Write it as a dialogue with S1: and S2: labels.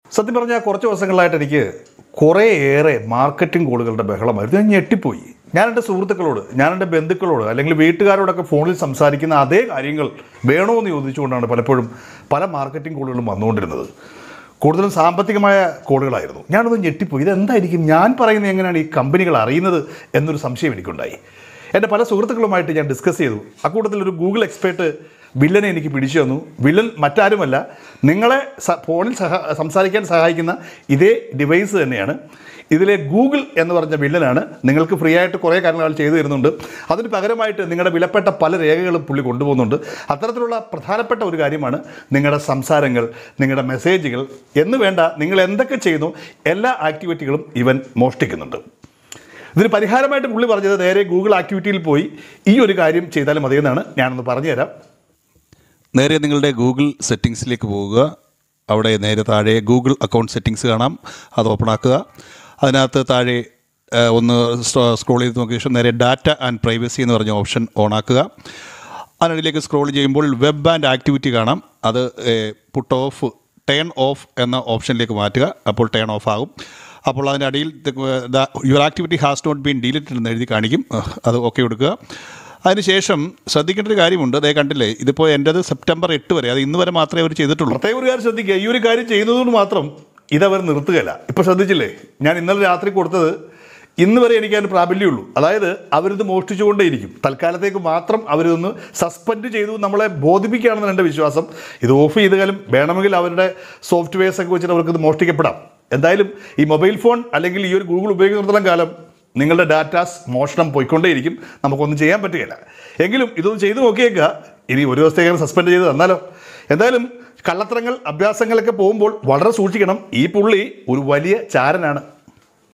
S1: സത്യം പറഞ്ഞാൽ കുറച്ച് ദിവസങ്ങളായിട്ട് എനിക്ക് കുറേയേറെ മാർക്കറ്റിംഗ് കോളുകളുടെ ബഹളമായിരുന്നു ഞാൻ ഞെട്ടിപ്പോയി ഞാൻ എൻ്റെ സുഹൃത്തുക്കളോട് ഞാൻ എൻ്റെ ബന്ധുക്കളോട് അല്ലെങ്കിൽ വീട്ടുകാരോടൊക്കെ ഫോണിൽ സംസാരിക്കുന്ന അതേ കാര്യങ്ങൾ വേണോ എന്ന് ചോദിച്ചുകൊണ്ടാണ് പലപ്പോഴും പല മാർക്കറ്റിംഗ് കോളുകളും വന്നുകൊണ്ടിരുന്നത് കൂടുതലും സാമ്പത്തികമായ കോളുകളായിരുന്നു ഞാനത് ഞെട്ടിപ്പോയി ഇതെന്തായിരിക്കും ഞാൻ പറയുന്നത് എങ്ങനെയാണ് ഈ കമ്പനികൾ അറിയുന്നത് എന്നൊരു സംശയം എനിക്കുണ്ടായി എൻ്റെ പല സുഹൃത്തുക്കളുമായിട്ട് ഞാൻ ഡിസ്കസ് ചെയ്തു അക്കൂട്ടത്തിൽ ഒരു ഗൂഗിൾ എക്സ്പേർട്ട് വില്ലനെ എനിക്ക് പിടിച്ചു തന്നു വില്ലൻ മറ്റാരുമല്ല നിങ്ങളെ സ- ഫോണിൽ സഹ സംസാരിക്കാൻ സഹായിക്കുന്ന ഇതേ ഡിവൈസ് തന്നെയാണ് ഇതിലെ ഗൂഗിൾ എന്ന് പറഞ്ഞ വില്ലനാണ് നിങ്ങൾക്ക് ഫ്രീ ആയിട്ട് കുറേ കാര്യങ്ങൾ ചെയ്തു തരുന്നുണ്ട് അതിന് പകരമായിട്ട് നിങ്ങളുടെ വിലപ്പെട്ട പല രേഖകളും പുള്ളി കൊണ്ടുപോകുന്നുണ്ട് അത്തരത്തിലുള്ള പ്രധാനപ്പെട്ട ഒരു കാര്യമാണ് നിങ്ങളുടെ സംസാരങ്ങൾ നിങ്ങളുടെ മെസ്സേജുകൾ എന്ന് വേണ്ട നിങ്ങൾ എന്തൊക്കെ ചെയ്യുന്നു എല്ലാ ആക്ടിവിറ്റികളും ഇവൻ മോഷ്ടിക്കുന്നുണ്ട് ഇതിന് പരിഹാരമായിട്ട് പുള്ളി പറഞ്ഞത് നേരെ ഗൂഗിൾ ആക്ടിവിറ്റിയിൽ പോയി ഈ ഒരു കാര്യം ചെയ്താലും മതിയെന്നാണ് ഞാനൊന്ന് പറഞ്ഞുതരാം
S2: നേരെ നിങ്ങളുടെ ഗൂഗിൾ സെറ്റിങ്സിലേക്ക് പോവുക അവിടെ നേരെ താഴെ ഗൂഗിൾ അക്കൗണ്ട് സെറ്റിങ്സ് കാണാം അത് ഓപ്പൺ ആക്കുക അതിനകത്ത് താഴെ ആ, ഒന്ന് സ്ക്രോൾ ചെയ്ത് നോക്കിയ ശേഷം നേരെ ഡാറ്റ ആൻഡ് പ്രൈവസി എന്ന് പറഞ്ഞ ഓപ്ഷൻ ഓൺ ആക്കുക അതിനിടയിലേക്ക് സ്ക്രോൾ ചെയ്യുമ്പോൾ വെബ് ആൻഡ് ആക്ടിവിറ്റി കാണാം അത് പുട്ട് ഓഫ് ടേൺ ഓഫ് എന്ന ഓപ്ഷനിലേക്ക് മാറ്റുക അപ്പോൾ ടേൺ ഓഫ് ആകും അപ്പോൾ അതിൻ്റെ അടിയിൽ your activity has not been deleted എന്ന് എഴുതി കാണിക്കും അഹ് അത് ഓക്കെ കൊടുക്കുക അതിനുശേഷം ശ്രദ്ധിക്കേണ്ട ഒരു കാര്യമുണ്ട് അതേ കണ്ടില്ലേ ഇതിപ്പോൾ എൻ്റെത് സെപ്റ്റംബർ എട്ട് വരെ അത് ഇന്ന് വരെ മാത്രമേ അവർ ചെയ്തിട്ടുള്ളൂ
S1: പ്രത്യേക ഒരു കാര്യം ശ്രദ്ധിക്കുക ഈ ഒരു കാര്യം ചെയ്യുന്നതുകൊണ്ട് മാത്രം ഇതവർ നിർത്തുകയില്ല ഇപ്പൊ ശ്രദ്ധിച്ചില്ലേ ഞാൻ ഇന്നലെ രാത്രി കൊടുത്തത് ഇന്ന് വരെ എനിക്ക് അതിന് പ്രാബല്യമുള്ളൂ അതായത് അവരിത് മോഷ്ടിച്ചുകൊണ്ടേയിരിക്കും തൽക്കാലത്തേക്ക് മാത്രം അവരിതൊന്ന് സസ്പെൻഡ് ചെയ്തു നമ്മളെ ബോധിപ്പിക്കുകയാണെന്നാണ് എൻ്റെ വിശ്വാസം ഇത് ഓഫ് ചെയ്താലും വേണമെങ്കിൽ അവരുടെ സോഫ്റ്റ്വെയർസ് ഒക്കെ വെച്ചിട്ട് അവർക്ക് ഇത് മോഷ്ടിക്കപ്പെടാം എന്തായാലും ഈ മൊബൈൽ ഫോൺ അല്ലെങ്കിൽ ഈ ഒരു ഗൂഗിൾ ഉപയോഗിക്കുന്നിടത്തോളം കാലം നിങ്ങളുടെ ഡാറ്റാസ് മോഷണം പോയിക്കൊണ്ടേയിരിക്കും നമുക്കൊന്നും ചെയ്യാൻ പറ്റുകയില്ല എങ്കിലും ഇതൊന്ന് ചെയ്തു നോക്കിയേക്കുക ഇനി ഒരു ദിവസത്തേക്ക് സസ്പെൻഡ് ചെയ്ത് തന്നാലോ എന്തായാലും കള്ളത്തരങ്ങൾ അഭ്യാസങ്ങളൊക്കെ പോകുമ്പോൾ വളരെ സൂക്ഷിക്കണം ഈ പുള്ളി ഒരു വലിയ ചാരനാണ്